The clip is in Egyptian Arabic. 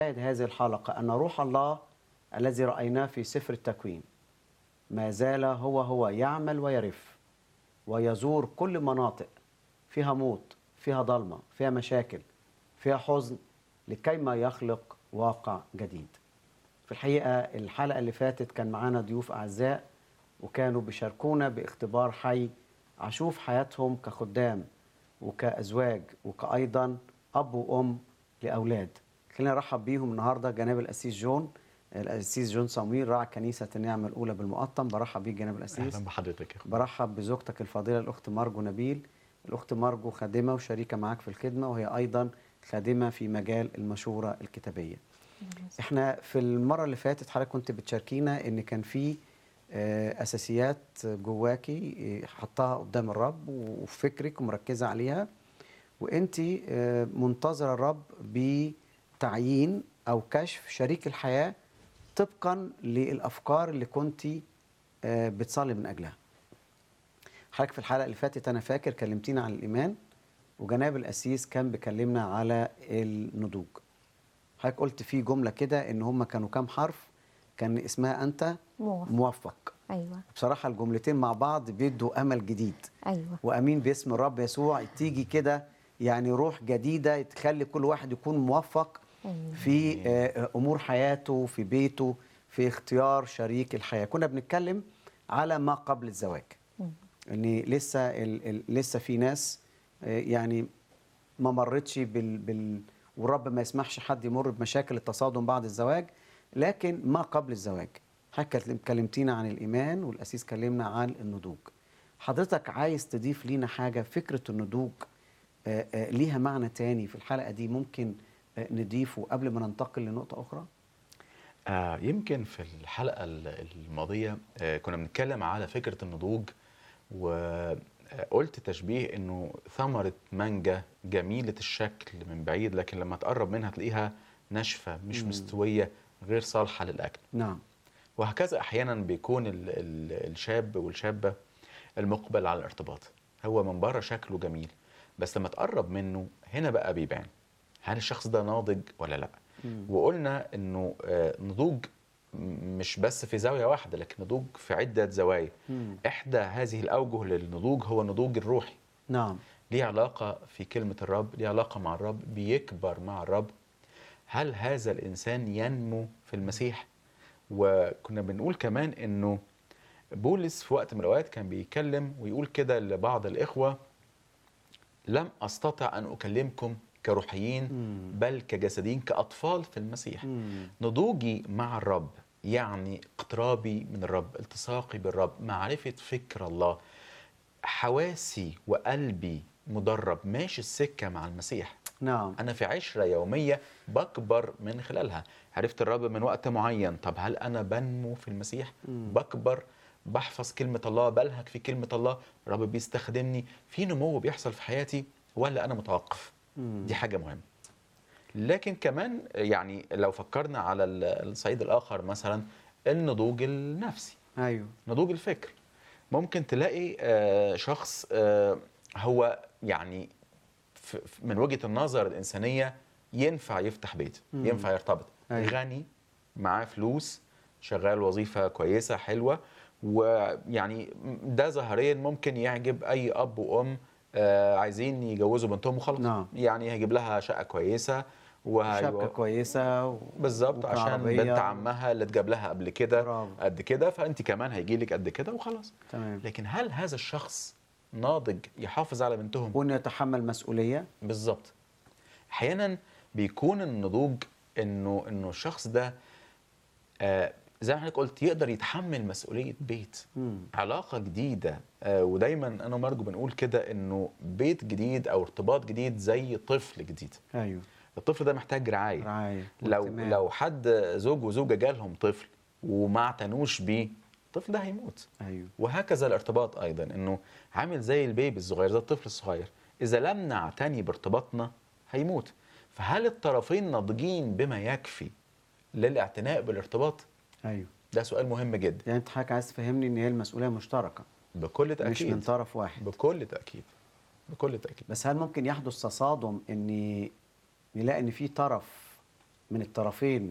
شاهد هذه الحلقة أن روح الله الذي رأيناه في سفر التكوين ما زال هو هو يعمل ويرف ويزور كل مناطق فيها موت فيها ضلمة فيها مشاكل فيها حزن لكي ما يخلق واقع جديد في الحقيقة الحلقة اللي فاتت كان معانا ضيوف أعزاء وكانوا بيشاركونا باختبار حي أشوف حياتهم كخدام وكأزواج وكأيضا أب وأم لأولاد خلينا نرحب بيهم النهارده جناب الأسيس جون الأسيس جون صمويل راعي كنيسة النعمة الأولى بالمقطم برحب بيك جناب الأسيس اهلا بحضرتك يا اخويا برحب بزوجتك الفضيلة الأخت مارجو نبيل الأخت مارجو خادمة وشريكة معاك في الخدمة وهي أيضا خادمة في مجال المشورة الكتابية احنا في المرة اللي فاتت حضرتك كنت بتشاركينا ان كان في آه، اساسيات جواكي آه، حطها قدام الرب وفي فكرك ومركزة عليها وانت آه، منتظرة الرب بتعيين او كشف شريك الحياة طبقا للافكار اللي كنت بتصلي من اجلها حضرتك في الحلقة اللي فاتت انا فاكر كلمتينا عن الايمان وجناب القسيس كان بيكلمنا على النضوج حضرتك قلت في جملة كده ان هم كانوا كام حرف كان اسمها انت موافق موفق ايوه بصراحة الجملتين مع بعض بيدوا امل جديد ايوه وامين باسم الرب يسوع تيجي كده يعني روح جديدة تخلي كل واحد يكون موفق أيوة. في آه، امور حياته في بيته في اختيار شريك الحياة كنا بنتكلم على ما قبل الزواج مم. ان لسه ال ال لسه في ناس آه، يعني ما مرتش بال, بال والرب ما يسمحش حد يمر بمشاكل التصادم بعد الزواج لكن ما قبل الزواج حضرتك كلم- كلمتينا عن الايمان والاسيس كلمنا عن النضوج حضرتك عايز تضيف لينا حاجه فكره النضوج آه، آه، ليها معنى تاني في الحلقه دي ممكن آه، نضيفه قبل ما ننتقل لنقطه اخرى آه يمكن في الحلقه ال- الماضيه آه كنا بنتكلم على فكره النضوج وقلت تشبيه انه ثمره مانجا جميله الشكل من بعيد لكن لما تقرب منها تلاقيها ناشفه مش مم. مستويه غير صالحه للاكل نعم وهكذا احيانا بيكون ال ال الشاب والشابه المقبل على الارتباط هو من بره شكله جميل بس لما تقرب منه هنا بقى بيبان هل الشخص ده ناضج ولا لا مم. وقلنا انه آه، نضوج م- مش بس في زاويه واحده لكن نضوج في عده زوايا مم. احدى هذه الاوجه للنضوج هو النضوج الروحي نعم ليه علاقه في كلمه الرب ليه علاقه مع الرب بيكبر مع الرب هل هذا الانسان ينمو في المسيح وكنا بنقول كمان انه بولس في وقت من الاوقات كان بيتكلم ويقول كده لبعض الاخوه لم استطع ان اكلمكم كروحيين مم. بل كجسديين كاطفال في المسيح مم. نضوجي مع الرب يعني اقترابي من الرب التصاقي بالرب معرفة فكر الله حواسي وقلبي مدرب ماشي السكة مع المسيح نعم أنا في عشرة يومية بكبر من خلالها عرفت الرب من وقت معين طب هل أنا بنمو في المسيح مم. بكبر بحفظ كلمة الله بلهج في كلمة الله الرب بيستخدمني في نمو بيحصل في حياتي ولا أنا متوقف مم. دي حاجة مهمة لكن كمان يعني لو فكرنا على ال- الصعيد الآخر مثلا النضوج النفسي ايوه نضوج الفكر ممكن تلاقي آه، شخص آه، هو يعني ف- ف- من وجهة النظر الإنسانية ينفع يفتح بيت مم. ينفع يرتبط أيوة. غني معاه فلوس شغال وظيفة كويسة حلوة ويعني ده ظاهريا ممكن يعجب أي أب وأم آه، عايزين يجوزوا بنتهم وخلاص نعم. يعني هيجيب لها شقة كويسة وهي- شبكه كويسه و... بالظبط عشان وكعربية. بنت عمها اللي اتجاب لها قبل كده برافو. قد كده فانت كمان هيجي لك قد كده وخلاص تمام لكن هل هذا الشخص ناضج يحافظ على بنتهم وانه يتحمل مسؤوليه بالظبط احيانا بيكون النضوج انه انه الشخص ده آه زي ما حضرتك قلت يقدر يتحمل مسؤوليه بيت مم. علاقه جديده آه ودايما انا ومرجو بنقول كده انه بيت جديد او ارتباط جديد زي طفل جديد ايوه الطفل ده محتاج رعايه رعايه لو واهتمام. لو حد زوج وزوجه جالهم طفل وما اعتنوش بيه الطفل ده هيموت ايوه وهكذا الارتباط ايضا انه عامل زي البيبي الصغير زي الطفل الصغير اذا لم نعتني بارتباطنا هيموت فهل الطرفين ناضجين بما يكفي للاعتناء بالارتباط ايوه ده سؤال مهم جدا يعني انت حضرتك عايز تفهمني ان هي المسؤوليه مشتركه بكل تاكيد مش من طرف واحد بكل تاكيد بكل تاكيد بس هل ممكن يحدث تصادم ان نلاقي ان في طرف من الطرفين